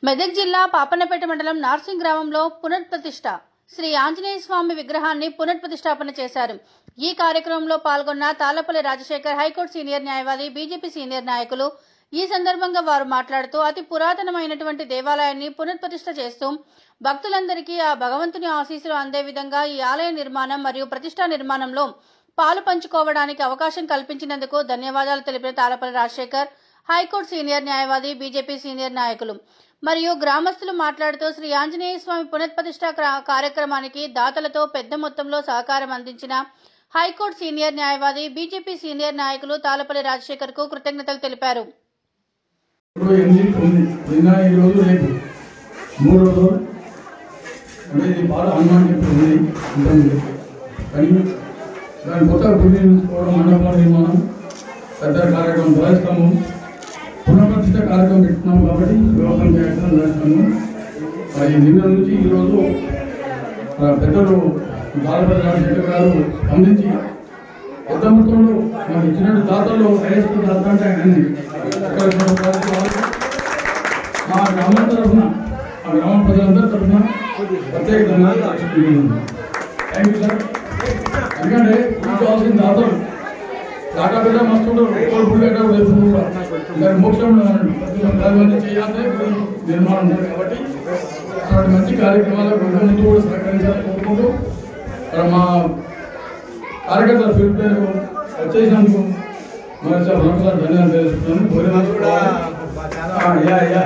మెదక్ జిల్లా పాపన్నపేట మండలం నార్సింగ్ గ్రామంలో పునఃప్రతిష్ఠ శ్రీ ఆంజనేయ స్వామి విగ్రహాన్ని పునఃప్రతిష్ఠాపన చేశారు ఈ కార్యక్రమంలో పాల్గొన్న తాళ్లపల్లి రాజశేఖర్ హైకోర్టు సీనియర్ న్యాయవాది బీజేపీ సీనియర్ నాయకులు ఈ సందర్భంగా వారు మాట్లాడుతూ అతి పురాతనమైనటువంటి దేవాలయాన్ని పునఃప్రతిష్ఠ చేస్తూ భక్తులందరికీ ఆ భగవంతుని ఆశీస్సులు అందే విధంగా ఈ ఆలయ నిర్మాణం మరియు ప్రతిష్టా నిర్మాణంలో పాలు పంచుకోవడానికి అవకాశం కల్పించినందుకు ధన్యవాదాలు తెలిపిన తాళపల్లి రాజశేఖర్ హైకోర్టు సీనియర్ న్యాయవాది బీజేపీ సీనియర్ నాయకులు మరియు గ్రామస్తులు మాట్లాడుతూ శ్రీ ఆంజనేయ స్వామి పునఃప్రతిష్ఠ క్రా- కార్యక్రమానికి దాతలతో పెద్ద మొత్తంలో సహకారం అందించిన హైకోర్టు సీనియర్ న్యాయవాది బీజేపీ సీనియర్ నాయకులు తాళపల్లి రాజశేఖర్ కు కృతజ్ఞతలు తెలిపారు ఇప్పుడు ఎనిమిది తొమ్మిది నిన్న ఈ రోజు రేపు మూడు రోజులు అంటే ఇది బాగా హనుమాన్ టెంపుల్ ఉంది ఇంతకుముందు కానీ దాని కొత్త గుడి నిర్మించుకోవడం మండపం నిర్మాణం పెద్ద కార్యక్రమం ధ్వజస్తంభం పునఃప్రతిష్ట కార్యక్రమం పెట్టుకున్నాం కాబట్టి వివాహం చేయాల్సిన ధ్వజస్తంభం మరి నిన్న నుంచి ఈరోజు మన పెద్దలు బాలపతి రాజశేఖర్ గారు స్పందించి పెద్ద మొత్తంలో మనకి ఇచ్చినట్టు దాతల్లో హైయెస్ట్ దాత అంటే ఆయన ఇక్కడ ఉన్న వారికి వాళ్ళు మా గ్రామం తరఫున మా గ్రామ ప్రజలందరి తరఫున ప్రత్యేక ధన్యవాదాలు తెలుపుతున్నాను. థ్యాంక్ యూ సార్ ఎందుకంటే కూర్చోవాల్సిన దాతలు దాకా బిడ్డ మస్తుంటారు ఒక్కరు పుల్లేట దాని మోక్షం దాని చేయాలంటే గుడి నిర్మాణం ఉంది కాబట్టి అటువంటి మంచి కార్యక్రమాలకు ముందు కూడా సహకరించాలని కోరుకుంటూ మరి మా కార్యకర్తల ఫీడ్బ్యాక్ వచ్చేసినందుకు మరి సార్ మరొకసారి ధన్యవాదాలు తెలుస్తున్నాను భోజనాలు కూడా ఆ, యా యా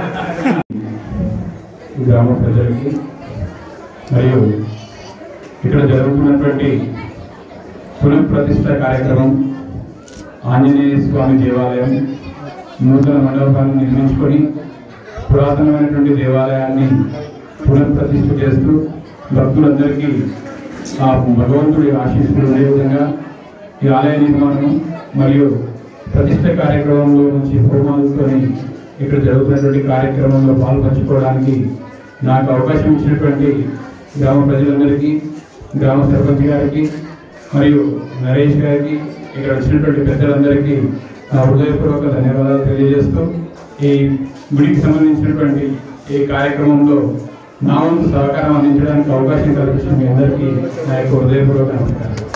గ్రామ ప్రజలకి మరియు ఇక్కడ జరుగుతున్నటువంటి పునఃప్రతిష్ఠ కార్యక్రమం ఆంజనేయ స్వామి దేవాలయం నూతన మండపాన్ని నిర్మించుకొని పురాతనమైనటువంటి దేవాలయాన్ని పునఃప్రతిష్ఠ చేస్తూ భక్తులందరికీ ఆ భగవంతుడి ఆశీస్సులు ఉండే విధంగా ఈ ఆలయ నిర్మాణం మరియు ప్రతిష్ట కార్యక్రమంలో నుంచి హోమాలతోని ఇక్కడ జరుగుతున్నటువంటి కార్యక్రమంలో పాల్పంచుకోవడానికి నాకు అవకాశం ఇచ్చినటువంటి గ్రామ ప్రజలందరికీ గ్రామ సర్పంచ్ గారికి మరియు నరేష్ గారికి ఇక్కడ వచ్చినటువంటి పెద్దలందరికీ నా హృదయపూర్వక ధన్యవాదాలు తెలియజేస్తూ ఈ గుడికి సంబంధించినటువంటి ఈ కార్యక్రమంలో నా వంతు సహకారం అందించడానికి అవకాశం కల్పించిన మీ అందరికీ నా యొక్క హృదయపూర్వక నమస్కారం